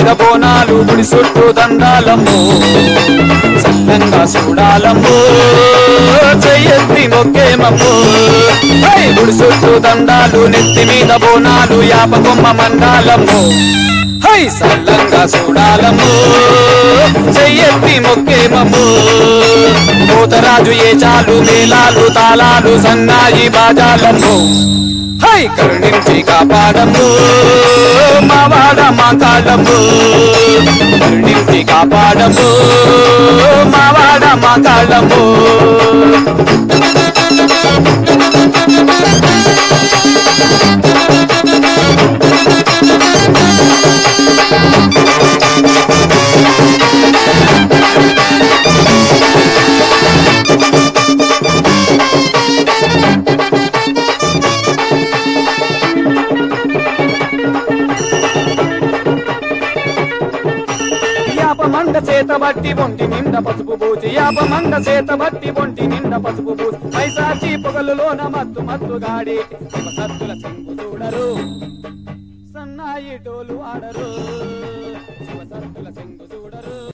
మీద బోనాలు గుడి చుట్టూ దండాలమ్మో చల్లంగా చూడాలమ్మో చెయ్యెత్తి మొక్కేమమ్మో హై! గుడి చుట్టూ దండాలు నెత్తి మీద బోనాలు యాపకొమ్మ మండాలమ్మో హై సల్లంగా చూడాలమ్మో చెయ్యెత్తి మొక్కేమమ్మో పోతరాజు ఏ చాలు మేళాలు తాళాలు సన్నాయి బాజాలమ్మో హై కరుణించి కాపాడము మావాడ మా కాళ్ళము కరుణించి కాపాడము మావాడ మా కాళ్ళము యాప మండ చేత బట్టి ఒంటి నిండ పసుపు పూచి యాప మండ చేత బట్టి ఒంటి నిండ పసుపు పూచి పైసాచి పొగలులోన మత్తు మత్తు గాడి శివ సత్తుల చెంగు చూడరు సన్నాయి డోలు ఆడరు శివ సత్తుల చెంగు